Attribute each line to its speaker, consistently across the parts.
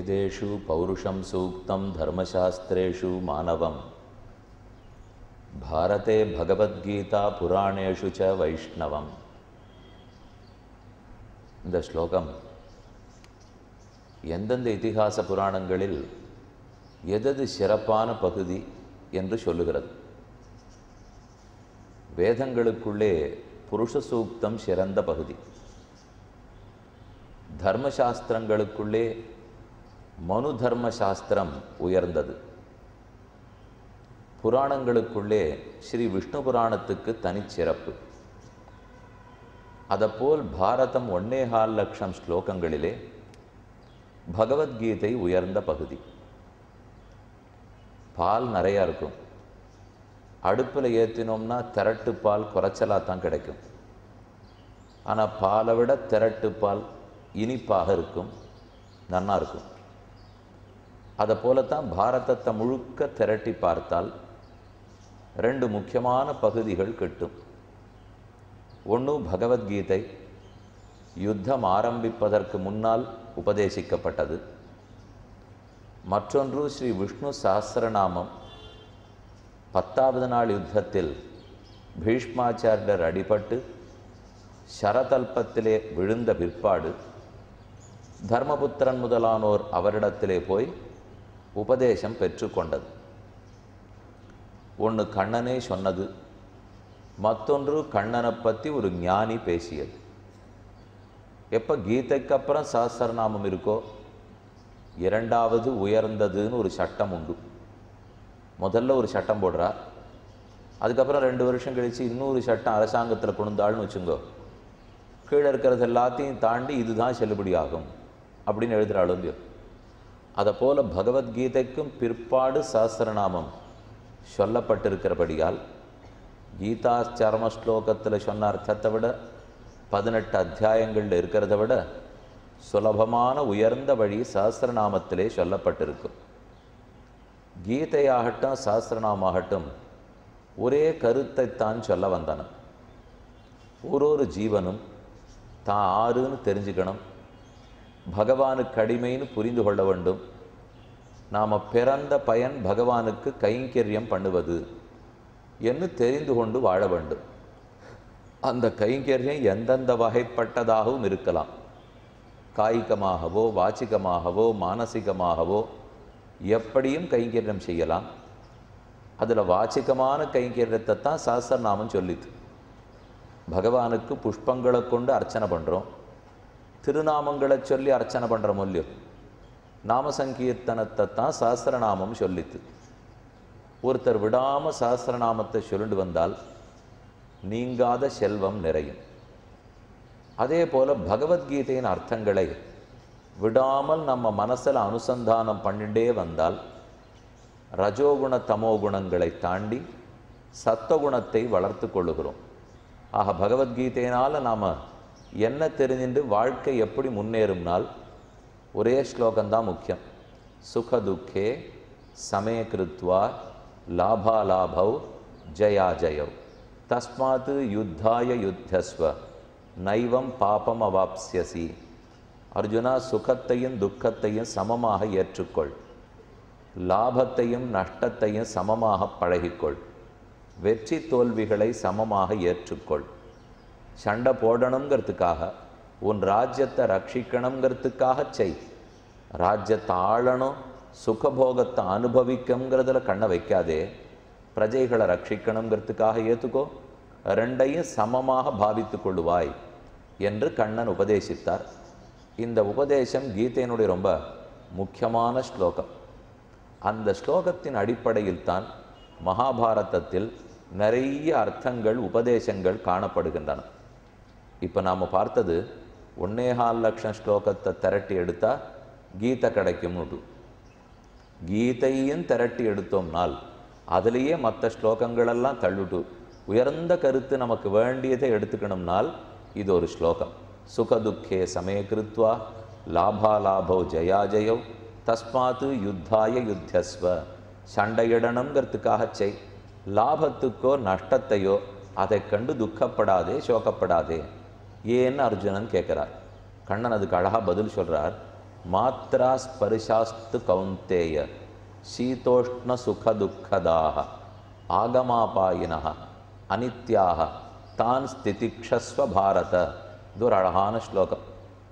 Speaker 1: वेदेषु पौरुषं सूक्तं धर्मशास्त्रेषु मानवं भारते भगवद्गीता पुराणेषु च वैष्णवम् இந்த ஸ்லோகம் எந்தெந்த இதிகாச புராணங்களில் எதது சிறப்பான பகுதி என்று சொல்லுகிறது வேதங்களுக்குள்ளே புருஷ சூக்தம் சிறந்த பகுதி தர்மசாஸ்திரங்களுக்குள்ளே மனு தர்ம சாஸ்திரம் உயர்ந்தது புராணங்களுக்குள்ளே ஸ்ரீ விஷ்ணு புராணத்துக்கு தனிச்சிறப்பு அதப்போல் பாரதம் ஒன்னேகால் லட்சம் ஸ்லோகங்களிலே பகவத்கீதை உயர்ந்த பகுதி பால் நிறையா இருக்கும் அடுப்பில் ஏற்றினோம்னா திரட்டு பால் குறைச்சலாக தான் கிடைக்கும் ஆனால் பாலை விட திரட்டு பால் இனிப்பாக இருக்கும் நன்னா இருக்கும் அதை போலத்தான் பாரதத்தை முழுக்க திரட்டி பார்த்தால் ரெண்டு முக்கியமான பகுதிகள் கிட்டும் ஒன்று பகவத்கீதை யுத்தம் ஆரம்பிப்பதற்கு முன்னால் உபதேசிக்கப்பட்டது மற்றொன்று ஸ்ரீ விஷ்ணு சஹசிரநாமம் பத்தாவது நாள் யுத்தத்தில் பீஷ்மாச்சாரியர் அடிபட்டு சரதல்பத்திலே விழுந்த பிற்பாடு தர்மபுத்திரன் முதலானோர் அவரிடத்திலே போய் உபதேசம் பெற்றுக்கொண்டது ஒன்று கண்ணனே சொன்னது மற்றொன்று கண்ணனை பற்றி ஒரு ஞானி பேசியது எப்போ கீதைக்கு அப்புறம் சஹசிரநாமம் இருக்கோ இரண்டாவது உயர்ந்ததுன்னு ஒரு சட்டம் உண்டு முதல்ல ஒரு சட்டம் போடுறா அதுக்கப்புறம் ரெண்டு வருஷம் கழித்து இன்னொரு சட்டம் அரசாங்கத்தில் கொண்டாள்னு வச்சுங்கோ கீழே இருக்கிறது எல்லாத்தையும் தாண்டி இதுதான் செல்லுபடியாகும் அப்படின்னு எழுதுகிறாளோ இல்லையோ அதை போல் பகவத்கீதைக்கும் பிற்பாடு சஹசிரநாமம் சொல்லப்பட்டிருக்கிறபடியால் கீதா சரம ஸ்லோகத்தில் சொன்ன அர்த்தத்தை விட பதினெட்டு அத்தியாயங்களில் இருக்கிறத விட சுலபமான உயர்ந்த வழி சஹசிரநாமத்திலே சொல்லப்பட்டிருக்கும் கீதையாகட்டும் சஹசிரநாமாகட்டும் ஒரே கருத்தைத்தான் சொல்ல வந்தன ஒரு ஒரு ஜீவனும் தான் ஆறுன்னு தெரிஞ்சுக்கணும் பகவானுக்கு அடிமைன்னு புரிந்து கொள்ள வேண்டும் நாம் பிறந்த பயன் பகவானுக்கு கைங்கரியம் பண்ணுவது என்று தெரிந்து கொண்டு வாழ வேண்டும் அந்த கைங்கரியம் எந்தெந்த வகைப்பட்டதாகவும் இருக்கலாம் காய்கமாகவோ வாச்சிகமாகவோ மானசிகமாகவோ எப்படியும் கைங்கரியம் செய்யலாம் அதில் வாச்சிகமான கைங்கரியத்தை தான் சாஸ்திரநாமம் சொல்லிது பகவானுக்கு புஷ்பங்களை கொண்டு அர்ச்சனை பண்ணுறோம் திருநாமங்களை சொல்லி அர்ச்சனை பண்ணுறோம் இல்லையோ நாம சங்கீர்த்தனத்தை தான் சாஸ்திரநாமம் சொல்லித்து ஒருத்தர் விடாமல் சாஸ்திரநாமத்தை சொல்லிட்டு வந்தால் நீங்காத செல்வம் நிறையும் அதே போல் பகவத்கீதையின் அர்த்தங்களை விடாமல் நம்ம மனசில் அனுசந்தானம் பண்ணிட்டே வந்தால் ரஜோகுண தமோகுணங்களை தாண்டி சத்தகுணத்தை வளர்த்து கொள்ளுகிறோம் ஆக பகவத்கீதையினால் நாம் என்ன தெரிஞ்சுட்டு வாழ்க்கை எப்படி முன்னேறும்னால் ஒரே ஸ்லோகம்தான் முக்கியம் சுக துக்கே சமய கிருத்வா லாபாலாபவ் ஜயா ஜயவ் தஸ்மாத் யுத்தாய யுத்தஸ்வ நைவம் பாபம் அவாப்சியசி அர்ஜுனா சுகத்தையும் துக்கத்தையும் சமமாக ஏற்றுக்கொள் லாபத்தையும் நஷ்டத்தையும் சமமாக பழகிக்கொள் வெற்றி தோல்விகளை சமமாக ஏற்றுக்கொள் சண்டை போடணுங்கிறதுக்காக உன் ராஜ்யத்தை ரட்சிக்கணுங்கிறதுக்காக செய் ராஜ்யத்தை ஆளணும் சுகபோகத்தை அனுபவிக்கங்கிறதுல கண்ணை வைக்காதே பிரஜைகளை ரட்சிக்கணுங்கிறதுக்காக ஏற்றுக்கோ ரெண்டையும் சமமாக பாவித்து கொள்ளுவாய் என்று கண்ணன் உபதேசித்தார் இந்த உபதேசம் கீதையினுடைய ரொம்ப முக்கியமான ஸ்லோகம் அந்த ஸ்லோகத்தின் அடிப்படையில் தான் மகாபாரதத்தில் நிறைய அர்த்தங்கள் உபதேசங்கள் காணப்படுகின்றன இப்போ நாம் பார்த்தது ஒன்னேகால் லட்சம் ஸ்லோகத்தை திரட்டி எடுத்தால் கீதை கிடைக்கும்னு கீதையும் திரட்டி எடுத்தோம்னால் அதுலேயே மற்ற ஸ்லோகங்களெல்லாம் தள்ளுட்டு உயர்ந்த கருத்து நமக்கு வேண்டியதை எடுத்துக்கணும்னால் இது ஒரு ஸ்லோகம் சுகதுக்கே சமய கிருத்வா லாபாலாபோ ஜயா ஜெயவ் தஸ்மாத்து யுத்தாய யுத்தஸ்வ சண்டையிடணுங்கிறதுக்காக செய் லாபத்துக்கோ நஷ்டத்தையோ அதை கண்டு துக்கப்படாதே சோகப்படாதே ஏன்னு அர்ஜுனன் கேட்குறார் கண்ணன் அதுக்கு அழகாக பதில் சொல்கிறார் மாத்ரா ஸ்பரிசாஸ்து கௌந்தேய சீதோஷ்ண சுகதுக்கதாக ஆகமாபாயினः அனித்யாக தான் ஸ்திதிக்ஷஸ்வ பாரத இது ஒரு அழகான ஸ்லோகம்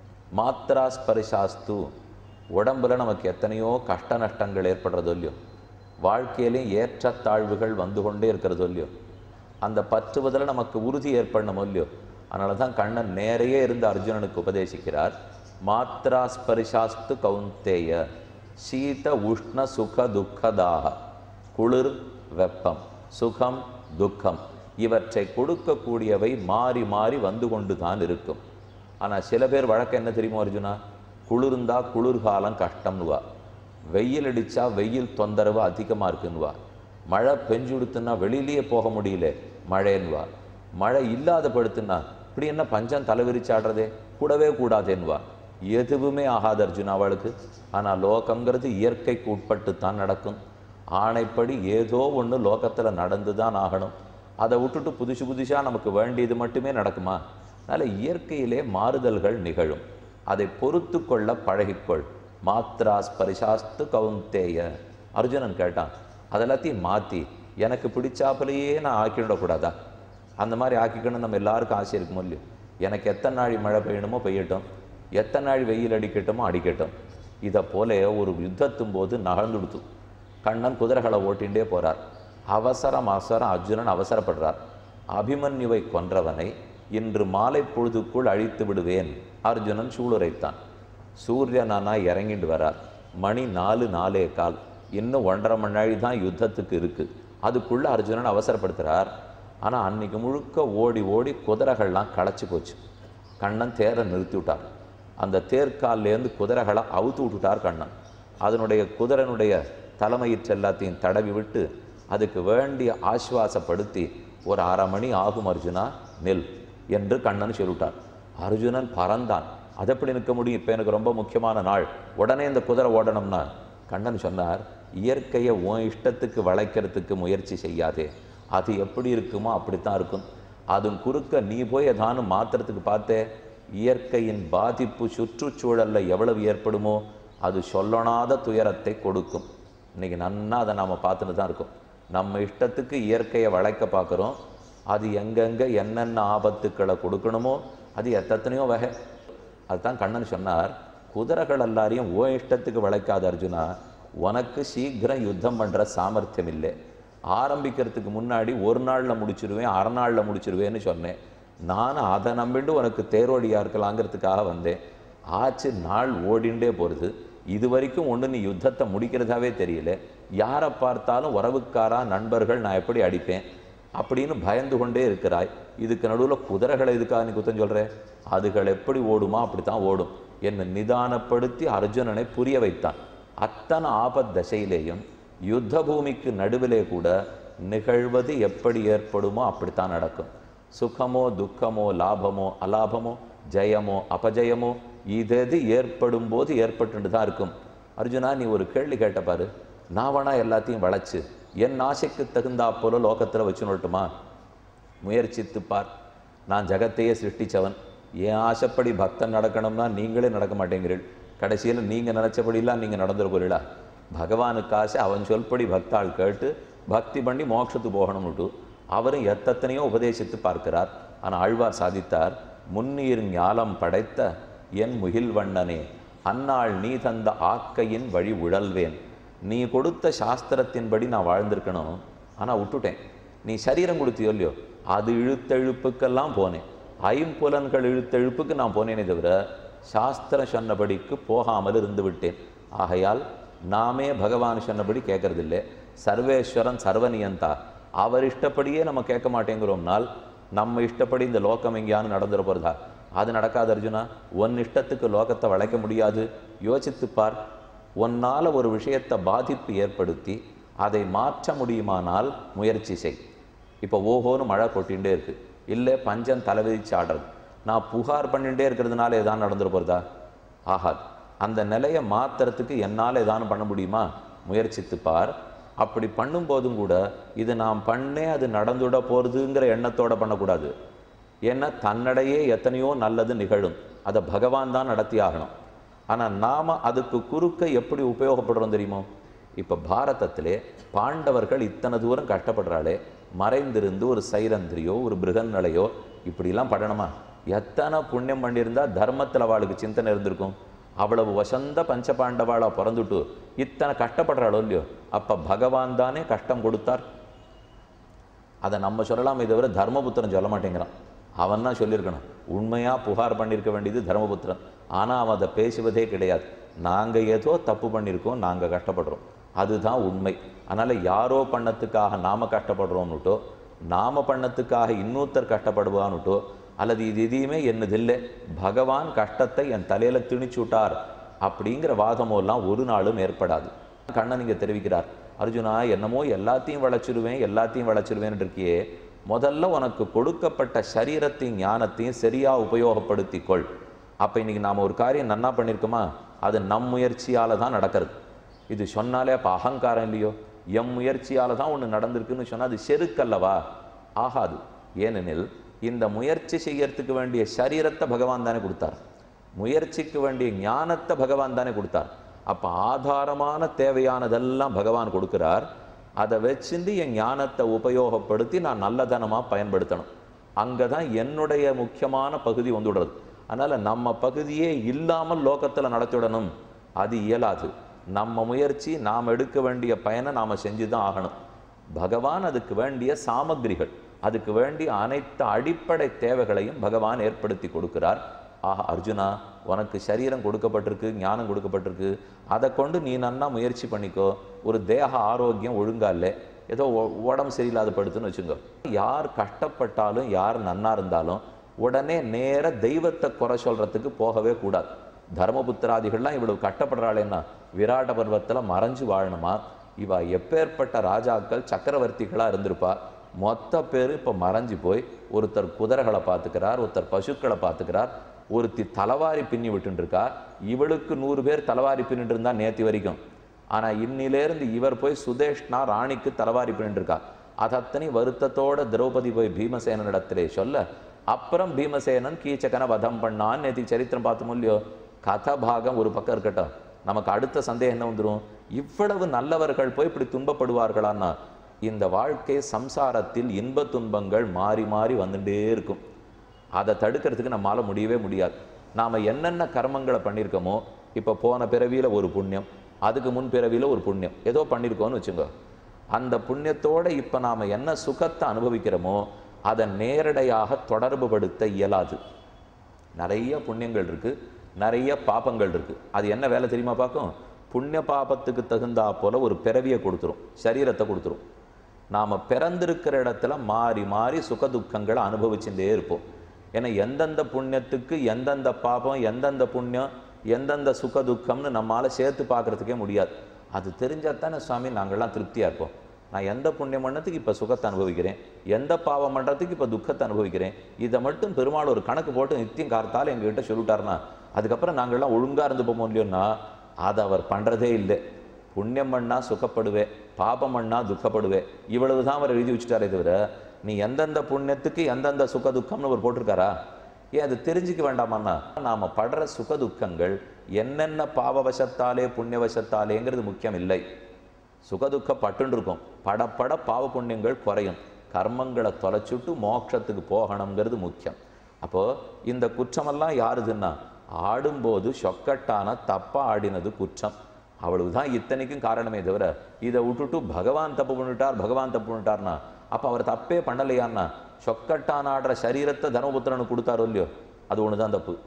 Speaker 1: மாத்ரா ஸ்பரிசாஸ்து உடம்புல நமக்கு எத்தனையோ கஷ்ட நஷ்டங்கள் ஏற்படுறதோ இல்லையோ வாழ்க்கையிலையும் ஏற்றத்தாழ்வுகள் வந்து கொண்டே இருக்கிறதோ இல்லையோ அந்த பற்றுவதில் நமக்கு உறுதி ஏற்படணுமோ இல்லையோ அதனால தான் கண்ணன் நேரையே இருந்து அர்ஜுனனுக்கு உபதேசிக்கிறார் மாத்ரா ஸ்பரிசாஸ்து கௌந்தேய சீத உஷ்ண சுக துக்கதாக குளிர் வெப்பம் சுகம் துக்கம் இவற்றை கொடுக்கக்கூடியவை மாறி மாறி வந்து கொண்டு தான் இருக்கும் ஆனால் சில பேர் வழக்கம் என்ன தெரியுமோ அர்ஜுனா குளிர்ந்தா குளிர்காலம் கஷ்டம்னுவா வெயில் அடித்தா வெயில் தொந்தரவு அதிகமாக இருக்குன்னுவா மழை பெஞ்சு கொடுத்துன்னா வெளியிலேயே போக முடியல மழைன்னுவா மழை இல்லாத படுத்துன்னா இப்படி என்ன பஞ்சம் தலைவிரிச்சாடுறதே கூடவே கூடாதேன்னுவா எதுவுமே ஆகாது அர்ஜுனா அவளுக்கு ஆனால் லோகங்கிறது இயற்கைக்கு உட்பட்டு தான் நடக்கும் ஆணைப்படி ஏதோ ஒன்று லோகத்தில் நடந்து தான் ஆகணும் அதை விட்டுட்டு புதுசு புதுசாக நமக்கு வேண்டியது மட்டுமே நடக்குமா அதனால் இயற்கையிலே மாறுதல்கள் நிகழும் அதை பொறுத்து கொள்ள பழகிக்கொள் மாத்ரா ஸ்பரிசாஸ்து கவுந்தேய அர்ஜுனன் கேட்டான் அதெல்லாத்தையும் மாற்றி எனக்கு பிடிச்சாப்புலையே நான் ஆக்கிவிடக்கூடாதா அந்த மாதிரி ஆக்கிக்கணும் நம்ம எல்லாருக்கும் ஆசை இருக்குமோ இல்லையோ எனக்கு எத்தனை நாள் மழை பெய்யணுமோ பெய்யட்டும் எத்தனை நாள் வெயில் அடிக்கட்டுமோ அடிக்கட்டும் இதை போல ஒரு யுத்தத்தும் போது நகர்ந்துடுத்து கண்ணன் குதிரைகளை ஓட்டிகிட்டே போறார் அவசரம் அவசரம் அர்ஜுனன் அவசரப்படுறார் அபிமன்யுவை கொன்றவனை இன்று மாலை பொழுதுக்குள் அழித்து விடுவேன் அர்ஜுனன் சூளுரைத்தான் சூரியனானா இறங்கிட்டு வரார் மணி நாலு நாலே கால் இன்னும் ஒன்றரை மணி நாழி தான் யுத்தத்துக்கு இருக்கு அதுக்குள்ள அர்ஜுனன் அவசரப்படுத்துறார் ஆனால் அன்னைக்கு முழுக்க ஓடி ஓடி குதிரைகள்லாம் களைச்சு போச்சு கண்ணன் தேரை நிறுத்தி விட்டார் அந்த தேர்கால்லேருந்து குதிரைகளை அவுத்து விட்டுட்டார் கண்ணன் அதனுடைய குதிரனுடைய தலைமயிற்று எல்லாத்தையும் தடவி விட்டு அதுக்கு வேண்டிய ஆசுவாசப்படுத்தி ஒரு அரை மணி ஆகும் அர்ஜுனா நெல் என்று கண்ணன் சொல்லிவிட்டார் அர்ஜுனன் பறந்தான் அது எப்படி நிற்க முடியும் இப்போ எனக்கு ரொம்ப முக்கியமான நாள் உடனே இந்த குதிரை ஓடணும்னா கண்ணன் சொன்னார் இயற்கையை உன் இஷ்டத்துக்கு வளைக்கிறதுக்கு முயற்சி செய்யாதே அது எப்படி இருக்குமோ அப்படித்தான் இருக்கும் அதன் குறுக்க நீ போய் ஏதானும் மாத்துறதுக்கு பார்த்தே இயற்கையின் பாதிப்பு சுற்றுச்சூழல்ல எவ்வளவு ஏற்படுமோ அது சொல்லணாத துயரத்தை கொடுக்கும் இன்னைக்கு நன்னா அதை நாம் பார்த்துட்டு தான் இருக்கோம் நம்ம இஷ்டத்துக்கு இயற்கையை வளைக்க பார்க்குறோம் அது எங்கெங்கே என்னென்ன ஆபத்துக்களை கொடுக்கணுமோ அது எத்தனையோ வகை அதுதான் கண்ணன் சொன்னார் குதிரைகள் எல்லாரையும் ஓ இஷ்டத்துக்கு வளைக்காத அர்ஜுனா உனக்கு சீக்கிரம் யுத்தம் பண்ணுற சாமர்த்தியம் இல்லை ஆரம்பிக்கிறதுக்கு முன்னாடி ஒரு நாளில் முடிச்சிருவேன் அரை நாளில் முடிச்சிருவேன்னு சொன்னேன் நான் அதை நம்பிண்டு உனக்கு தேரோடியாக இருக்கலாங்கிறதுக்காக வந்தேன் ஆச்சு நாள் ஓடிண்டே போகிறது இது வரைக்கும் ஒன்று நீ யுத்தத்தை முடிக்கிறதாவே தெரியல யாரை பார்த்தாலும் உறவுக்காரா நண்பர்கள் நான் எப்படி அடிப்பேன் அப்படின்னு பயந்து கொண்டே இருக்கிறாய் இதுக்கு நடுவில் குதிரைகளை இதுக்காக நீ குத்தம் சொல்கிற அதுகள் எப்படி ஓடுமா அப்படித்தான் ஓடும் என்னை நிதானப்படுத்தி அர்ஜுனனை புரிய வைத்தான் அத்தனை ஆபத் தசையிலேயும் யுத்த பூமிக்கு நடுவிலே கூட நிகழ்வது எப்படி ஏற்படுமோ அப்படித்தான் நடக்கும் சுகமோ துக்கமோ லாபமோ அலாபமோ ஜெயமோ அபஜயமோ இதெது ஏற்படும் போது ஏற்பட்டு தான் இருக்கும் அர்ஜுனா நீ ஒரு கேள்வி கேட்ட பாரு நான் வேணா எல்லாத்தையும் வளைச்சு என் ஆசைக்கு தகுந்தா போல லோகத்தில் வச்சு நோட்டுமா முயற்சித்து பார் நான் ஜகத்தையே சிருஷ்டிச்சவன் என் ஆசைப்படி பக்தன் நடக்கணும்னா நீங்களே நடக்க மாட்டேங்கிறீள் கடைசியில் நீங்கள் நினச்சபடிலாம் நீங்கள் நடந்துட போறீங்களா பகவானுக்கு ஆசை அவன் சொல்படி பக்தாள் கேட்டு பக்தி பண்ணி மோட்சத்துக்கு போகணும்னுட்டு அவரும் எத்தனையோ உபதேசித்து பார்க்கிறார் ஆனால் ஆழ்வார் சாதித்தார் முன்னீர் ஞாலம் படைத்த என் முகில்வண்ணனே அந்நாள் நீ தந்த ஆக்கையின் வழி உழல்வேன் நீ கொடுத்த சாஸ்திரத்தின்படி நான் வாழ்ந்திருக்கணும் ஆனால் விட்டுட்டேன் நீ சரீரம் கொடுத்தியோ இல்லையோ அது இழுத்தெழுப்புக்கெல்லாம் போனேன் ஐம்புலன்கள் இழுத்தெழுப்புக்கு நான் போனேனே தவிர சாஸ்திரம் சொன்னபடிக்கு போகாமல் இருந்து விட்டேன் ஆகையால் நாமே பகவான் சொன்னபடி கேட்கறதில்லை சர்வேஸ்வரன் சர்வனியந்தா அவர் இஷ்டப்படியே நம்ம கேட்க மாட்டேங்கிறோம்னால் நம்ம இஷ்டப்படி இந்த லோகம் எங்கேயானு நடந்துட போகிறதா அது நடக்காது அர்ஜுனா உன் இஷ்டத்துக்கு லோகத்தை வளைக்க முடியாது யோசித்துப் பார் உன்னால் ஒரு விஷயத்தை பாதிப்பு ஏற்படுத்தி அதை மாற்ற முடியுமானால் முயற்சி செய் இப்போ ஓஹோன்னு மழை கொட்டிகிட்டே இருக்கு இல்லை பஞ்சம் தலைவிதிச்சு ஆடுறது நான் புகார் பண்ணிகிட்டே இருக்கிறதுனால ஏதாவது நடந்துட போகிறதா ஆகாது அந்த நிலையை மாத்துறதுக்கு என்னால் ஏதானும் பண்ண முடியுமா முயற்சித்து பார் அப்படி பண்ணும்போதும் கூட இது நாம் பண்ணே அது நடந்துட போகிறதுங்கிற எண்ணத்தோட பண்ணக்கூடாது ஏன்னா தன்னடையே எத்தனையோ நல்லது நிகழும் அதை பகவான் தான் நடத்தி ஆகணும் ஆனால் நாம் அதுக்கு குறுக்க எப்படி உபயோகப்படுறோம் தெரியுமோ இப்போ பாரதத்திலே பாண்டவர்கள் இத்தனை தூரம் கஷ்டப்படுறாளே மறைந்திருந்து ஒரு சைரந்திரியோ ஒரு பிருகநலையோ இப்படிலாம் படணுமா எத்தனை புண்ணியம் பண்ணியிருந்தா தர்மத்தில் அவளுக்கு சிந்தனை இருந்திருக்கும் அவ்வளவு வசந்த பஞ்சபாண்டவாளா பிறந்துட்டு இத்தனை கஷ்டப்படுறாளோ இல்லையோ அப்போ பகவான் தானே கஷ்டம் கொடுத்தார் அதை நம்ம சொல்லலாமே தவிர தர்மபுத்திரன் சொல்ல மாட்டேங்கிறான் அவன் தான் சொல்லியிருக்கணும் உண்மையாக புகார் பண்ணியிருக்க வேண்டியது தர்மபுத்திரன் ஆனால் அவன் அதை பேசுவதே கிடையாது நாங்கள் ஏதோ தப்பு பண்ணியிருக்கோம் நாங்கள் கஷ்டப்படுறோம் அதுதான் உண்மை அதனால் யாரோ பண்ணத்துக்காக நாம் கஷ்டப்படுறோம்னுட்டோ நாம பண்ணத்துக்காக இன்னொருத்தர் கஷ்டப்படுவான்னுட்டோ அல்லது இது எதையுமே என்னதில்லை பகவான் கஷ்டத்தை என் தலையில் திணிச்சு விட்டார் அப்படிங்கிற வாதமோல்லாம் ஒரு நாளும் ஏற்படாது கண்ணன் இங்கே தெரிவிக்கிறார் அர்ஜுனா என்னமோ எல்லாத்தையும் வளைச்சிருவேன் எல்லாத்தையும் வளைச்சிருவேன் இருக்கியே முதல்ல உனக்கு கொடுக்கப்பட்ட சரீரத்தையும் ஞானத்தையும் சரியா உபயோகப்படுத்தி கொள் அப்போ இன்னைக்கு நாம் ஒரு காரியம் நன்னா பண்ணியிருக்கோமா அது நம் முயற்சியால் தான் நடக்கிறது இது சொன்னாலே அப்போ அகங்காரம் இல்லையோ எம் முயற்சியால் தான் ஒன்று நடந்திருக்குன்னு சொன்னால் அது செருக்கல்லவா ஆகாது ஏனெனில் இந்த முயற்சி செய்யறதுக்கு வேண்டிய சரீரத்தை பகவான் தானே கொடுத்தார் முயற்சிக்கு வேண்டிய ஞானத்தை பகவான் தானே கொடுத்தார் அப்போ ஆதாரமான தேவையானதெல்லாம் பகவான் கொடுக்கிறார் அதை வச்சிருந்து என் ஞானத்தை உபயோகப்படுத்தி நான் நல்லதனமாக பயன்படுத்தணும் அங்கே தான் என்னுடைய முக்கியமான பகுதி வந்துடுறது அதனால் நம்ம பகுதியே இல்லாமல் லோகத்தில் நடத்திவிடணும் அது இயலாது நம்ம முயற்சி நாம் எடுக்க வேண்டிய பயனை நாம் செஞ்சு தான் ஆகணும் பகவான் அதுக்கு வேண்டிய சாமக்கிரிகள் அதுக்கு வேண்டிய அனைத்து அடிப்படை தேவைகளையும் பகவான் ஏற்படுத்தி கொடுக்கிறார் ஆஹா அர்ஜுனா உனக்கு சரீரம் கொடுக்கப்பட்டிருக்கு ஞானம் கொடுக்கப்பட்டிருக்கு அதை கொண்டு நீ நன்னா முயற்சி பண்ணிக்கோ ஒரு தேக ஆரோக்கியம் ஒழுங்கா இல்லை ஏதோ உ- உடம்பு சரியில்லாத படுத்துன்னு வச்சுங்க யார் கஷ்டப்பட்டாலும் யார் நன்னா இருந்தாலும் உடனே நேர தெய்வத்தை குறை சொல்றதுக்கு போகவே கூடாது தர்மபுத்திராதிகள்லாம் இவ்வளவு கஷ்டப்படுறாளேன்னா விராட பர்வத்தில் மறைஞ்சு வாழணுமா இவ எப்பேற்பட்ட ராஜாக்கள் சக்கரவர்த்திகளா இருந்திருப்பா மொத்த பேர் இப்போ மறைஞ்சு போய் ஒருத்தர் குதிரைகளை பார்த்துக்கிறார் ஒருத்தர் பசுக்களை பார்த்துக்கிறார் ஒருத்தி தலவாரி பின்னி விட்டுட்டு இருக்கா இவளுக்கு நூறு பேர் தலவாரி பின்னிட்டு இருந்தா நேத்தி வரைக்கும் ஆனா இன்னிலேருந்து இவர் போய் சுதேஷ்னா ராணிக்கு தலவாரி பின்னிட்டு இருக்கா அதத்தனை வருத்தத்தோட திரௌபதி போய் பீமசேனனிடத்திலே சொல்ல அப்புறம் பீமசேனன் கீச்சகனை வதம் பண்ணான்னு நேத்தி சரித்திரம் பார்த்தோம் இல்லையோ கதபாகம் ஒரு பக்கம் இருக்கட்டும் நமக்கு அடுத்த சந்தேகம் என்ன வந்துரும் இவ்வளவு நல்லவர்கள் போய் இப்படி துன்பப்படுவார்களான்னா இந்த வாழ்க்கை சம்சாரத்தில் இன்ப துன்பங்கள் மாறி மாறி வந்துட்டே இருக்கும் அதை தடுக்கிறதுக்கு நம்மால முடியவே முடியாது நாம் என்னென்ன கர்மங்களை பண்ணியிருக்கோமோ இப்போ போன பிறவியில் ஒரு புண்ணியம் அதுக்கு முன் பிறவியில் ஒரு புண்ணியம் ஏதோ பண்ணியிருக்கோன்னு வச்சுங்க அந்த புண்ணியத்தோட இப்போ நாம் என்ன சுகத்தை அனுபவிக்கிறோமோ அதை நேரடியாக தொடர்புபடுத்த இயலாது நிறைய புண்ணியங்கள் இருக்கு நிறைய பாபங்கள் இருக்கு அது என்ன வேலை தெரியுமா பார்க்கும் புண்ணிய பாபத்துக்கு தகுந்தா போல ஒரு பிறவியை கொடுத்துரும் சரீரத்தை கொடுத்துரும் நாம் பிறந்திருக்கிற இடத்துல மாறி மாறி சுக துக்கங்களை அனுபவிச்சுட்டே இருப்போம் ஏன்னா எந்தெந்த புண்ணியத்துக்கு எந்தெந்த பாபம் எந்தெந்த புண்ணியம் எந்தெந்த சுக துக்கம்னு நம்மால சேர்த்து பார்க்கறதுக்கே முடியாது அது தெரிஞ்சால் தானே சுவாமி நாங்கள்லாம் திருப்தியாக இருப்போம் நான் எந்த புண்ணியம் பண்ணதுக்கு இப்போ சுகத்தை அனுபவிக்கிறேன் எந்த பாவம் பண்ணுறதுக்கு இப்போ துக்கத்தை அனுபவிக்கிறேன் இதை மட்டும் பெருமாள் ஒரு கணக்கு போட்டு நித்தியம் கார்த்தால எங்ககிட்ட சொல்லிட்டாருன்னா அதுக்கப்புறம் நாங்கள்லாம் ஒழுங்காக இருந்து போமோ இல்லையோன்னா அதை அவர் பண்ணுறதே இல்லை புண்ணியம் பண்ணா சுகப்படுவே பாபம் பண்ணா துக்கப்படுவே இவ்வளவு தான் அவர் எழுதி வச்சுட்டாரே தவிர நீ எந்தெந்த புண்ணியத்துக்கு எந்தெந்த சுக துக்கம்னு அவர் போட்டிருக்காரா ஏன் அது தெரிஞ்சுக்க வேண்டாமான்னா நாம படுற சுக துக்கங்கள் என்னென்ன பாவவசத்தாலே புண்ணியவசத்தாலேங்கிறது முக்கியம் இல்லை சுகதுக்க பட்டுன்னு இருக்கும் படப்பட பாவ புண்ணியங்கள் குறையும் கர்மங்களை தொலைச்சுட்டு மோட்சத்துக்கு போகணுங்கிறது முக்கியம் அப்போ இந்த குற்றமெல்லாம் யாருதுன்னா ஆடும்போது சொக்கட்டான தப்பா ஆடினது குற்றம் அவ்வளவுதான் இத்தனைக்கும் காரணமே தவிர இதை விட்டுட்டு பகவான் தப்பு பண்ணிட்டார் பகவான் தப்பு பண்ணிட்டார்னா அப்போ அவர் தப்பே பண்ணலையான்னா சொக்கட்டான் ஆடுற சரீரத்தை தர்மபுத்திரனுக்கு கொடுத்தாரோ இல்லையோ அது ஒன்று தான் தப்பு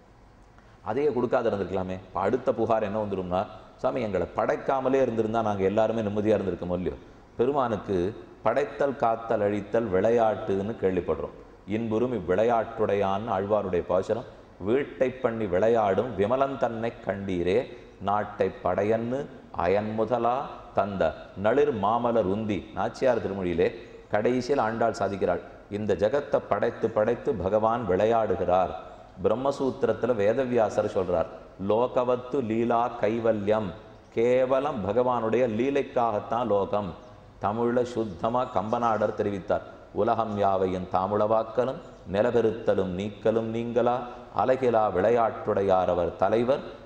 Speaker 1: அதையே கொடுக்காத இருந்திருக்கலாமே இப்போ அடுத்த புகார் என்ன வந்துரும்னா சாமி எங்களை படைக்காமலே இருந்திருந்தா நாங்கள் எல்லாருமே நிம்மதியாக இருந்திருக்கோம் இல்லையோ பெருமானுக்கு படைத்தல் காத்தல் அழித்தல் விளையாட்டுன்னு கேள்விப்படுறோம் இன்புறும் இவ்விளையாட்டுடையான்னு ஆழ்வாருடைய பாசுரம் வீட்டை பண்ணி விளையாடும் விமலன் தன்னை கண்டீரே நாட்டை படையன்னு அயன் முதலா தந்த நளிர் மாமலர் உந்தி நாச்சியார் திருமொழியிலே கடைசியில் ஆண்டாள் சாதிக்கிறாள் இந்த ஜகத்தை படைத்து படைத்து பகவான் விளையாடுகிறார் பிரம்மசூத்திரத்துல வேதவியாசர் சொல்றார் லோகவத்து லீலா கைவல்யம் கேவலம் பகவானுடைய லீலைக்காகத்தான் லோகம் தமிழ்ல சுத்தமா கம்பநாடர் தெரிவித்தார் உலகம் யாவையின் தாமுளவாக்கலும் நிலபெருத்தலும் நீக்கலும் நீங்களா அலகிலா விளையாட்டுடையார் அவர் தலைவர்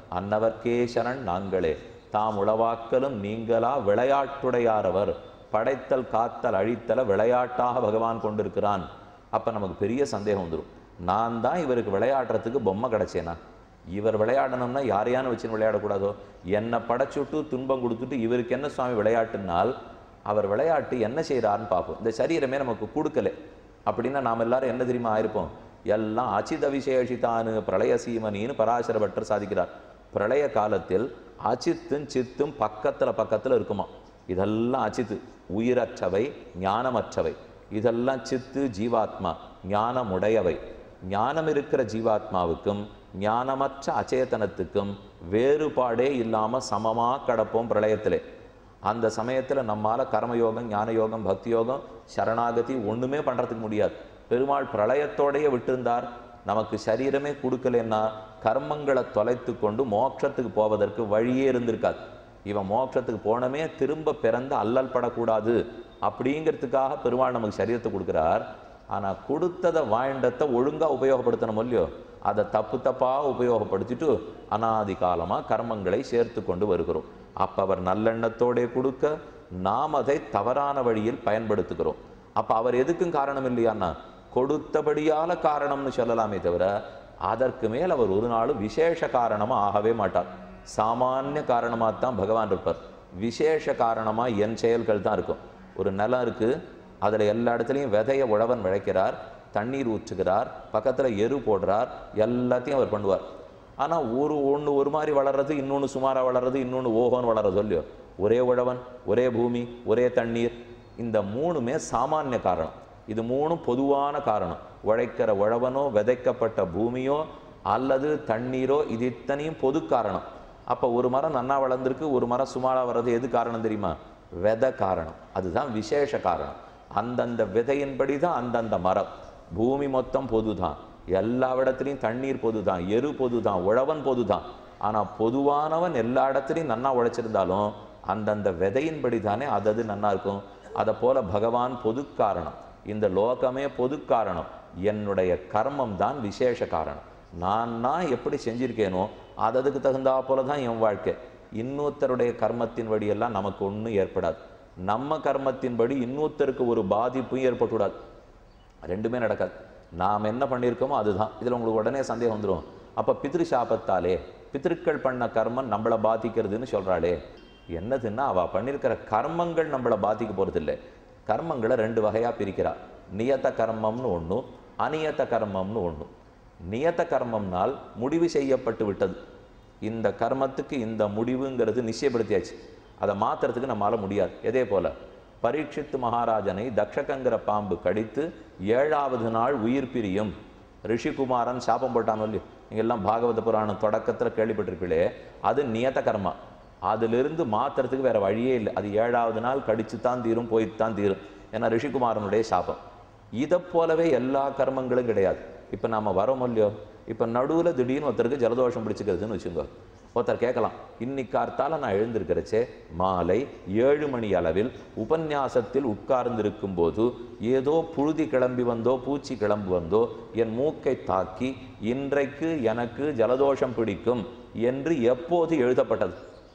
Speaker 1: அன்னவர்க்கே சரண் நாங்களே தாம் உளவாக்கலும் நீங்களா விளையாட்டுடையாரவர் படைத்தல் காத்தல் அழித்தல விளையாட்டாக பகவான் கொண்டிருக்கிறான் அப்ப நமக்கு பெரிய சந்தேகம் வந்துடும் நான் தான் இவருக்கு விளையாடுறதுக்கு பொம்மை கிடைச்சேனா இவர் விளையாடணும்னா யாரையானு வச்சு விளையாடக்கூடாதோ என்னை படைச்சுட்டு துன்பம் கொடுத்துட்டு இவருக்கு என்ன சுவாமி விளையாட்டுனால் அவர் விளையாட்டு என்ன செய்கிறாருன்னு பார்ப்போம் இந்த சரீரமே நமக்கு கொடுக்கல அப்படின்னா நாம் எல்லாரும் என்ன தெரியுமா ஆயிருப்போம் எல்லாம் அச்சித விசேஷித்தானு பிரளய சீமனின்னு பராசர பட்டர் சாதிக்கிறார் பிரளய காலத்தில் அச்சித்தும் சித்தும் பக்கத்துல பக்கத்துல இருக்குமா இதெல்லாம் அச்சித்து உயிரற்றவை ஞானமற்றவை இதெல்லாம் சித்து ஜீவாத்மா ஞானமுடையவை ஞானம் இருக்கிற ஜீவாத்மாவுக்கும் ஞானமற்ற அச்சேதனத்துக்கும் வேறுபாடே இல்லாம சமமா கடப்போம் பிரளயத்திலே அந்த சமயத்துல நம்மால கர்மயோகம் ஞான யோகம் பக்தி யோகம் சரணாகதி ஒண்ணுமே பண்றதுக்கு முடியாது பெருமாள் பிரளயத்தோடயே விட்டிருந்தார் நமக்கு சரீரமே கொடுக்கலன்னா கர்மங்களை தொலைத்து கொண்டு மோட்சத்துக்கு போவதற்கு வழியே இருந்திருக்காது இவன் மோட்சத்துக்கு போனமே திரும்ப பிறந்து அல்லல் படக்கூடாது அப்படிங்கிறதுக்காக பெருமாள் நமக்கு சரீரத்தை கொடுக்குறார் ஆனா கொடுத்ததை வாழ்ந்தத்தை ஒழுங்கா உபயோகப்படுத்தணும் இல்லையோ அதை தப்பு தப்பா உபயோகப்படுத்திட்டு அனாதி காலமா கர்மங்களை சேர்த்து கொண்டு வருகிறோம் அப்ப அவர் நல்லெண்ணத்தோடே கொடுக்க நாம் அதை தவறான வழியில் பயன்படுத்துகிறோம் அப்ப அவர் எதுக்கும் காரணம் இல்லையான்னா கொடுத்தபடியால காரணம்னு சொல்லலாமே தவிர அதற்கு மேல் அவர் ஒரு நாளும் விசேஷ காரணமா ஆகவே மாட்டார் சாமானிய காரணமாக தான் பகவான் இருப்பார் விசேஷ காரணமா என் செயல்கள் தான் இருக்கும் ஒரு நிலம் இருக்கு அதுல எல்லா இடத்துலையும் விதைய உழவன் விளைக்கிறார் தண்ணீர் ஊற்றுகிறார் பக்கத்துல எரு போடுறார் எல்லாத்தையும் அவர் பண்ணுவார் ஆனா ஒரு ஒண்ணு ஒரு மாதிரி வளர்றது இன்னொன்னு சுமாரா வளர்றது இன்னொன்னு ஓஹோன்னு வளர்றது இல்லையோ ஒரே உழவன் ஒரே பூமி ஒரே தண்ணீர் இந்த மூணுமே சாமானிய காரணம் இது மூணும் பொதுவான காரணம் உழைக்கிற உழவனோ விதைக்கப்பட்ட பூமியோ அல்லது தண்ணீரோ இது இத்தனையும் பொது காரணம் அப்ப ஒரு மரம் நன்னா வளர்ந்துருக்கு ஒரு மரம் சுமாரா வர்றது எது காரணம் தெரியுமா விதை காரணம் அதுதான் விசேஷ காரணம் அந்தந்த விதையின்படி தான் அந்தந்த மரம் பூமி மொத்தம் பொதுதான் எல்லா இடத்துலையும் தண்ணீர் பொதுதான் எரு பொதுதான் உழவன் பொதுதான் ஆனா பொதுவானவன் எல்லா இடத்துலையும் நன்னா உழைச்சிருந்தாலும் அந்தந்த விதையின்படி தானே அதது நன்னா இருக்கும் அதை போல பகவான் பொது காரணம் இந்த லோகமே பொது காரணம் என்னுடைய கர்மம் தான் விசேஷ காரணம் நான் நான் எப்படி செஞ்சிருக்கேனோ அது அதுக்கு தகுந்தா போல தான் என் வாழ்க்கை இன்னொருத்தருடைய கர்மத்தின் வழியெல்லாம் நமக்கு ஒன்றும் ஏற்படாது நம்ம கர்மத்தின்படி இன்னொருத்தருக்கு ஒரு பாதிப்பும் ஏற்பட்டுவிடாது ரெண்டுமே நடக்காது நாம் என்ன பண்ணியிருக்கோமோ அதுதான் இதில் உங்களுக்கு உடனே சந்தேகம் வந்துடும் அப்போ பித்ரு சாபத்தாலே பித்திருக்கள் பண்ண கர்மம் நம்மளை பாதிக்கிறதுன்னு சொல்கிறாளே என்னதுன்னா அவள் பண்ணியிருக்கிற கர்மங்கள் நம்மளை பாதிக்க போகிறதில்லை கர்மங்களை ரெண்டு வகையாக பிரிக்கிறா நியத கர்மம்னு ஒன்று அநியத கர்மம்னு ஒன்று நியத கர்மம்னால் முடிவு செய்யப்பட்டு விட்டது இந்த கர்மத்துக்கு இந்த முடிவுங்கிறது நிச்சயப்படுத்தியாச்சு அதை மாத்துறதுக்கு நம்மால முடியாது இதே போல பரீட்சித்து மகாராஜனை தக்ஷகங்கிற பாம்பு கடித்து ஏழாவது நாள் உயிர் பிரியும் ரிஷிகுமாரன் சாபம் போட்டானோ இல்லையோ நீங்க எல்லாம் பாகவத புராணம் தொடக்கத்துல கேள்விப்பட்டிருப்பீங்களே அது நியத கர்மா அதிலிருந்து மாத்துறதுக்கு வேற வழியே இல்லை அது ஏழாவது நாள் கடிச்சு தான் தீரும் போய்த்து தான் தீரும் ஏன்னா ரிஷிகுமாரனுடைய சாபம் இதை போலவே எல்லா கர்மங்களும் கிடையாது இப்போ நாம வரோம் இல்லையோ இப்போ நடுவில் திடீர்னு ஒருத்தருக்கு ஜலதோஷம் பிடிச்சிக்கிறதுன்னு வச்சுக்கோ ஒருத்தர் கேட்கலாம் இன்னைக்கு கார்த்தால நான் எழுந்திருக்கிறச்சே மாலை ஏழு மணி அளவில் உபன்யாசத்தில் உட்கார்ந்திருக்கும் போது ஏதோ புழுதி கிளம்பி வந்தோ பூச்சி கிளம்பி வந்தோ என் மூக்கை தாக்கி இன்றைக்கு எனக்கு ஜலதோஷம் பிடிக்கும் என்று எப்போது எழுதப்பட்டது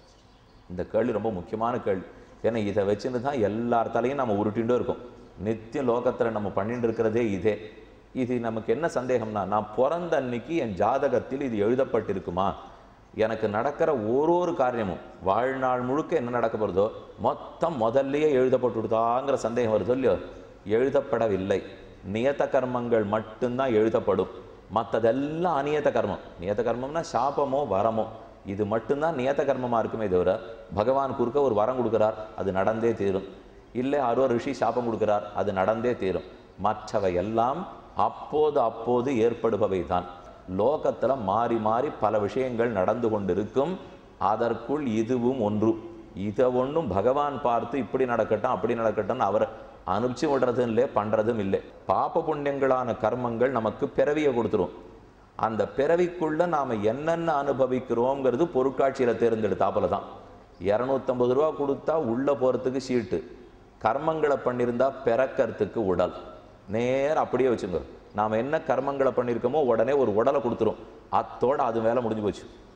Speaker 1: இந்த கேள்வி ரொம்ப முக்கியமான கேள்வி ஏன்னா இதை வச்சுன்னு தான் எல்லார் தலையும் நம்ம உருட்டிகிட்டே இருக்கோம் நித்தியம் லோகத்தில் நம்ம பண்ணிட்டு இருக்கிறதே இதே இது நமக்கு என்ன சந்தேகம்னா நான் பிறந்த அன்னைக்கு என் ஜாதகத்தில் இது எழுதப்பட்டிருக்குமா எனக்கு நடக்கிற ஒரு ஒரு காரியமும் வாழ்நாள் முழுக்க என்ன நடக்க போகிறதோ மொத்தம் முதல்லயே எழுதப்பட்டுடுதாங்கிற சந்தேகம் வருதோ இல்லையோ எழுதப்படவில்லை நியத கர்மங்கள் மட்டும்தான் எழுதப்படும் மற்றதெல்லாம் அநியத கர்மம் நியத கர்மம்னா சாபமோ வரமோ இது மட்டும்தான் நியத கர்மமா இருக்குமே தவிர பகவான் குறுக்க ஒரு வரம் கொடுக்கிறார் அது நடந்தே தீரும் இல்லை அருவ ரிஷி சாபம் கொடுக்கிறார் அது நடந்தே தீரும் மற்றவை எல்லாம் அப்போது அப்போது ஏற்படுபவை தான் லோகத்துல மாறி மாறி பல விஷயங்கள் நடந்து கொண்டிருக்கும் அதற்குள் இதுவும் ஒன்று இதை ஒன்றும் பகவான் பார்த்து இப்படி நடக்கட்டும் அப்படி நடக்கட்டும்னு அவர் அனுப்பிச்சு விடுறதும் இல்லை பண்றதும் இல்லை பாப புண்ணியங்களான கர்மங்கள் நமக்கு பிறவியை கொடுத்துரும் அந்த பிறவிக்குள்ள நாம என்னென்ன அனுபவிக்கிறோங்கிறது பொருட்காட்சியில தேர்ந்தெடுத்தாப்புல தான் இரநூத்தம்பது ரூபா கொடுத்தா உள்ள போறதுக்கு சீட்டு கர்மங்களை பண்ணியிருந்தா பிறக்கறதுக்கு உடல் நேர் அப்படியே வச்சுங்க நாம என்ன கர்மங்களை பண்ணியிருக்கோமோ உடனே ஒரு உடலை கொடுத்துரும் அத்தோட அது மேல முடிஞ்சு போச்சு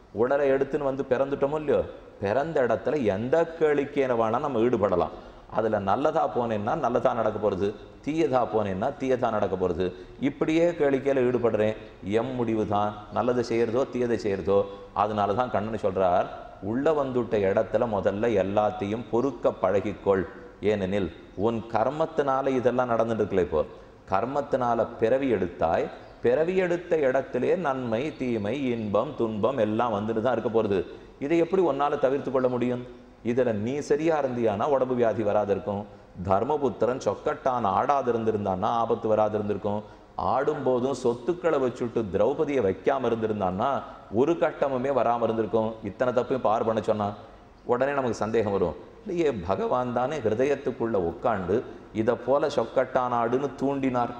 Speaker 1: உடலை எடுத்துன்னு வந்து பிறந்துட்டோமோ இல்லையோ பிறந்த இடத்துல எந்த கேளிக்கையில வேணா நம்ம ஈடுபடலாம் அதுல நல்லதா போனேன்னா நல்லதா நடக்க போறது தீயதா போனேன்னா தீயதா நடக்க போறது இப்படியே கேளிக்கையில ஈடுபடுறேன் எம் முடிவு தான் நல்லதை செய்யறதோ தீயதை செய்யறதோ அதனால தான் கண்ணன் சொல்றார் உள்ள வந்துட்ட இடத்துல முதல்ல எல்லாத்தையும் பொறுக்க பழகிக்கொள் ஏனெனில் உன் கர்மத்தினால இதெல்லாம் நடந்துட்டு இருக்குல்ல இப்போ கர்மத்தினால பிறவி எடுத்தாய் பிறவி எடுத்த இடத்திலே நன்மை தீமை இன்பம் துன்பம் எல்லாம் வந்துட்டு தான் இருக்க போறது இதை எப்படி உன்னால தவிர்த்து கொள்ள முடியும் இதுல நீ சரியா இருந்தியானா உடம்பு வியாதி வராது இருக்கும் தர்மபுத்திரன் சொக்கட்டான் ஆடாது இருந்திருந்தான்னா ஆபத்து வராது இருந்திருக்கும் ஆடும்போதும் சொத்துக்களை வச்சுட்டு திரௌபதியை வைக்காம இருந்திருந்தான்னா ஒரு கட்டமுமே வராம இருந்திருக்கும் இத்தனை தப்பையும் பார் பண்ண சொன்னான் உடனே நமக்கு சந்தேகம் வரும் இல்லையே பகவான் தானே ஹிருதயத்துக்குள்ள உட்காண்டு இதை போல சொக்கட்டானாடுன்னு தூண்டினார்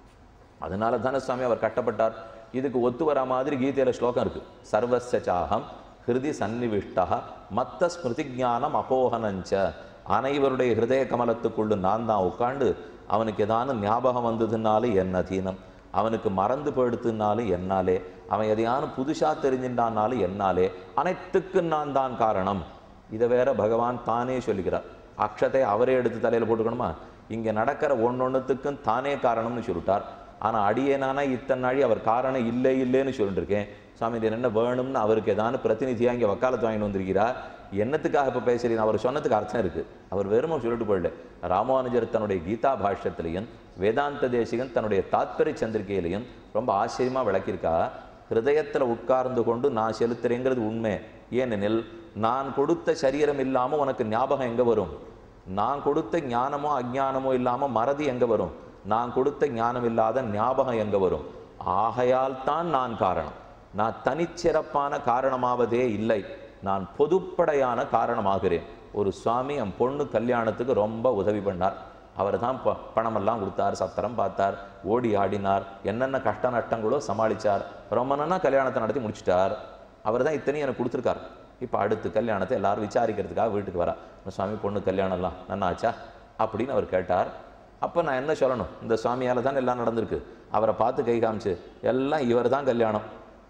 Speaker 1: அதனால தானே சுவாமி அவர் கட்டப்பட்டார் இதுக்கு ஒத்து வரா மாதிரி கீதையில ஸ்லோகம் இருக்கு சர்வஸ்ய சாகம் ஹிருதி சந்நிவிஷ்டா மத்த ஸ்மிருதி ஞானம் அபோகனஞ்ச அனைவருடைய ஹிருதய கமலத்துக்குள்ள நான் தான் உட்காண்டு அவனுக்கு ஏதான ஞாபகம் வந்ததுனாலும் என்ன தீனம் அவனுக்கு மறந்து போயிடுத்துனாலும் என்னாலே அவன் எதையானும் புதுசா தெரிஞ்சின்றான்னாலும் என்னாலே அனைத்துக்கும் நான் தான் காரணம் இதை வேற பகவான் தானே சொல்லிக்கிறார் அக்ஷத்தை அவரே எடுத்து தலையில போட்டுக்கணுமா இங்க நடக்கிற ஒன்னொன்னுத்துக்கும் தானே காரணம்னு சொல்லிட்டார் ஆனா அடியேனானா இத்தனை நாழி அவர் காரணம் இல்லை இல்லைன்னு சொல்லிட்டு இருக்கேன் சுவாமி இது என்ன வேணும்னு அவருக்கு ஏதான பிரதிநிதியா இங்க வக்காலத்து வாங்கிட்டு வந்திருக்கிறார் என்னத்துக்காக இப்ப பேசுறீங்க அவர் சொன்னதுக்கு அர்த்தம் இருக்கு அவர் வெறுமை சொல்லிட்டு போயிடல ராமானுஜர் தன்னுடைய கீதா பாஷ்யத்திலையும் வேதாந்த தேசிகன் தன்னுடைய தாத்பரிய சந்திரிகையிலையும் ரொம்ப ஆச்சரியமா விளக்கியிருக்கா ஹிருதயத்துல உட்கார்ந்து கொண்டு நான் செலுத்துறேங்கிறது உண்மை ஏனெனில் நான் கொடுத்த சரீரம் இல்லாம உனக்கு ஞாபகம் எங்க வரும் நான் கொடுத்த ஞானமோ அஞ்ஞானமோ இல்லாம மறதி எங்க வரும் நான் கொடுத்த ஞானம் இல்லாத ஞாபகம் எங்க வரும் ஆகையால் தான் நான் காரணம் நான் தனிச்சிறப்பான காரணமாவதே இல்லை நான் பொதுப்படையான காரணமாகிறேன் ஒரு சுவாமி என் பொண்ணு கல்யாணத்துக்கு ரொம்ப உதவி பண்ணார் அவர் தான் ப பணமெல்லாம் கொடுத்தார் சத்திரம் பார்த்தார் ஓடி ஆடினார் என்னென்ன கஷ்ட நஷ்டங்களோ சமாளிச்சார் ரொம்ப நன்னா கல்யாணத்தை நடத்தி முடிச்சிட்டார் அவர் தான் இத்தனையும் எனக்கு கொடுத்துருக்கார் இப்போ அடுத்து கல்யாணத்தை எல்லாரும் விசாரிக்கிறதுக்காக வீட்டுக்கு வரா இந்த சுவாமி பொண்ணு கல்யாணம்லாம் நன்னாச்சா அப்படின்னு அவர் கேட்டார் அப்போ நான் என்ன சொல்லணும் இந்த சுவாமியால் தான் எல்லாம் நடந்திருக்கு அவரை பார்த்து கை காமிச்சு எல்லாம் இவர் தான் கல்யாணம்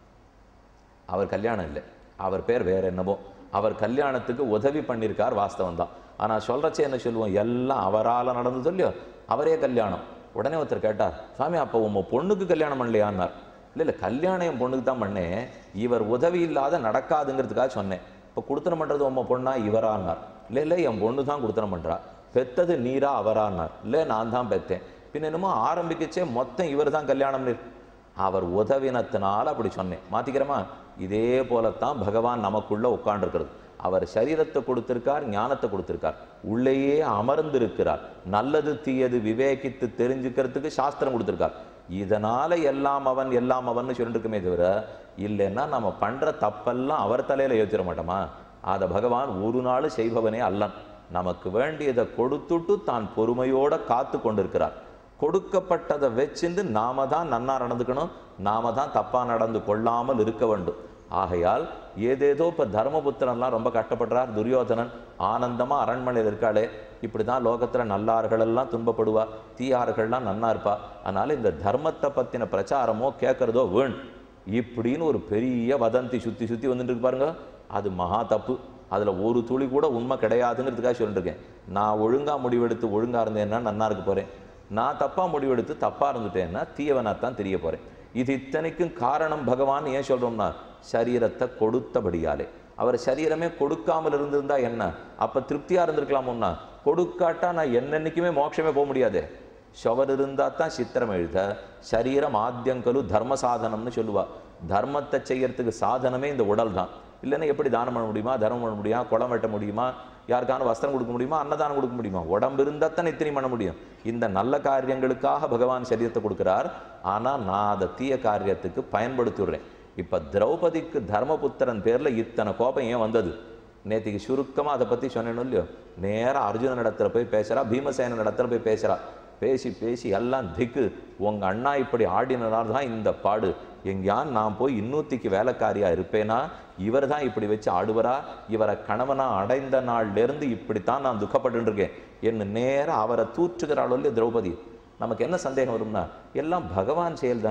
Speaker 1: அவர் கல்யாணம் இல்லை அவர் பேர் வேற என்னமோ அவர் கல்யாணத்துக்கு உதவி பண்ணியிருக்கார் வாஸ்தவம் தான் ஆனால் சொல்றச்சே என்ன சொல்லுவோம் எல்லாம் அவரால் நடந்தது இல்லையோ அவரே கல்யாணம் உடனே ஒருத்தர் கேட்டார் சுவாமி அப்போ உங்க பொண்ணுக்கு கல்யாணம் பண்ணலையான்னார் இல்லை இல்லை கல்யாணம் என் பொண்ணுக்கு தான் பண்ணேன் இவர் உதவி இல்லாத நடக்காதுங்கிறதுக்காக சொன்னேன் இப்போ கொடுத்தனம் பண்ணுறது உங்க பொண்ணா இவரான்னார் இல்லை இல்லை என் பொண்ணு தான் கொடுத்தனம் பண்ணுறா பெத்தது நீரா அவரான்னார் இல்லை நான் தான் பெத்தேன் பின்ன என்னமோ ஆரம்பிக்கச்சே மொத்தம் இவர் தான் கல்யாணம் அவர் உதவினத்தினால அப்படி சொன்னேன் மாத்திக்கிறோமா இதே போலத்தான் பகவான் நமக்குள்ள உட்கார்ந்துருக்கிறது அவர் சரீரத்தை கொடுத்திருக்கார் ஞானத்தை கொடுத்திருக்கார் உள்ளேயே அமர்ந்திருக்கிறார் நல்லது தீயது விவேகித்து தெரிஞ்சுக்கிறதுக்கு சாஸ்திரம் கொடுத்திருக்கார் இதனால எல்லாம் அவன் எல்லாம் அவன்னு சொல்லிட்டு இருக்குமே தவிர இல்லைன்னா நம்ம பண்ற தப்பெல்லாம் அவர் தலையில ஏற்றிட மாட்டோமா அதை பகவான் ஒரு நாள் செய்பவனே அல்லன் நமக்கு வேண்டியதை கொடுத்துட்டு தான் பொறுமையோட காத்து கொண்டிருக்கிறார் கொடுக்கப்பட்டதை வச்சிருந்து நாம தான் நன்னா நடந்துக்கணும் நாம தான் தப்பா நடந்து கொள்ளாமல் இருக்க வேண்டும் ஆகையால் ஏதேதோ இப்ப தர்மபுத்திரன்லாம் ரொம்ப கஷ்டப்படுறார் துரியோதனன் ஆனந்தமா அரண்மனையில் இருக்காளே இப்படிதான் லோகத்துல நல்லார்கள் எல்லாம் துன்பப்படுவா தீயார்கள்லாம் நன்னா இருப்பா அதனால இந்த தர்மத்தை பத்தின பிரச்சாரமோ கேட்கறதோ வேண் இப்படின்னு ஒரு பெரிய வதந்தி சுத்தி சுத்தி வந்துட்டு இருக்கு பாருங்க அது மகா தப்பு அதுல ஒரு துளி கூட உண்மை கிடையாதுங்கிறதுக்காக சொல்லிட்டு இருக்கேன் நான் ஒழுங்கா முடிவெடுத்து ஒழுங்கா இருந்தேன்னா நன்னா இருக்க போறேன் நான் தப்பா முடிவெடுத்து தப்பா இருந்துட்டேன்னா தீயவனாத்தான் தெரிய போறேன் இது இத்தனைக்கும் காரணம் பகவான் ஏன் சொல்றோம்னா சரீரத்தை கொடுத்தபடியாலே அவர் சரீரமே கொடுக்காமல் இருந்திருந்தா என்ன அப்ப திருப்தியா இருந்திருக்கலாமோன்னா கொடுக்காட்டா நான் என்னன்னைக்குமே மோட்சமே போக முடியாதே ஷவர் இருந்தா தான் சித்திரம் எழுத சரீரம் ஆத்தியங்கலு தர்ம சாதனம்னு சொல்லுவா தர்மத்தை செய்யறதுக்கு சாதனமே இந்த உடல் தான் இல்லைன்னா எப்படி தானம் பண்ண முடியுமா தர்மம் பண்ண முடியுமா குளம் வெட்ட முடியுமா யாருக்கான வஸ்திரம் கொடுக்க முடியுமா அன்னதானம் கொடுக்க முடியுமா உடம்பு இருந்தால் தான் இத்தனை பண்ண முடியும் இந்த நல்ல காரியங்களுக்காக பகவான் சரீரத்தை கொடுக்கிறார் ஆனா நான் அதை தீய காரியத்துக்கு பயன்படுத்திடுறேன் இப்ப திரௌபதிக்கு தர்மபுத்திரன் பேர்ல இத்தனை கோபம் ஏன் வந்தது நேத்திக்கு சுருக்கமா அதை பத்தி சொன்னேன்னு இல்லையோ நேரா அர்ஜுனன் இடத்துல போய் பேசுறா பீமசேனன் இடத்துல போய் பேசுறா பேசி பேசி எல்லாம் திக்கு உங்க அண்ணா இப்படி ஆடினதால் தான் இந்த பாடு எங்கேயான் நான் போய் இன்னூத்திக்கு வேலைக்காரியா இருப்பேனா இவர் தான் இப்படி வச்சு ஆடுவரா இவரை கணவனா அடைந்த நாள்ல இருந்து இப்படித்தான் நான் துக்கப்பட்டு இருக்கேன் என்ன நேரா அவரை தூற்றுகிறாளோ இல்லையோ திரௌபதி நமக்கு என்ன சந்தேகம் வரும்னா எல்லாம் பகவான் செயல் தானே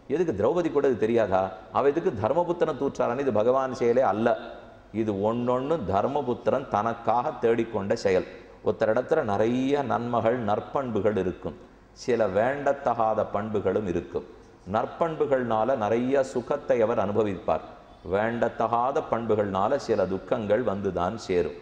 Speaker 1: எதுக்கு திரௌபதி கூட இது தெரியாதா அவ எதுக்கு தர்மபுத்திரன் தூற்றாரான்னு இது பகவான் செயலே அல்ல இது ஒன்னொன்னு தர்மபுத்திரன் தனக்காக தேடிக்கொண்ட செயல் ஒருத்தர் இடத்துல நிறைய நன்மைகள் நற்பண்புகள் இருக்கும் சில வேண்டத்தகாத பண்புகளும் இருக்கும் நற்பண்புகள்னால நிறைய சுகத்தை அவர் அனுபவிப்பார் வேண்டத்தகாத பண்புகள்னால சில துக்கங்கள் வந்துதான் சேரும்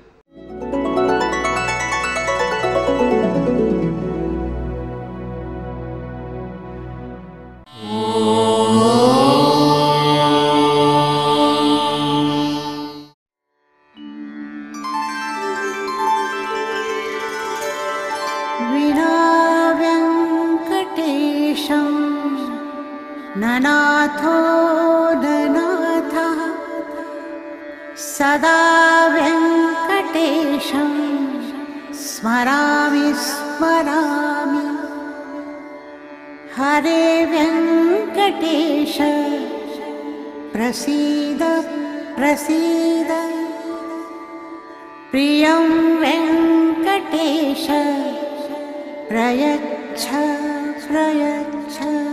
Speaker 2: विना व्यङ्कटेशं ननाथो ननाथः सदा व्यङ्कटेशं स्मरामि स्मरामि हरे व्यङ्कटेश प्रसीद प्रसीद प्रियं वेङ्कटेश प्रयच्छ प्रयच्छ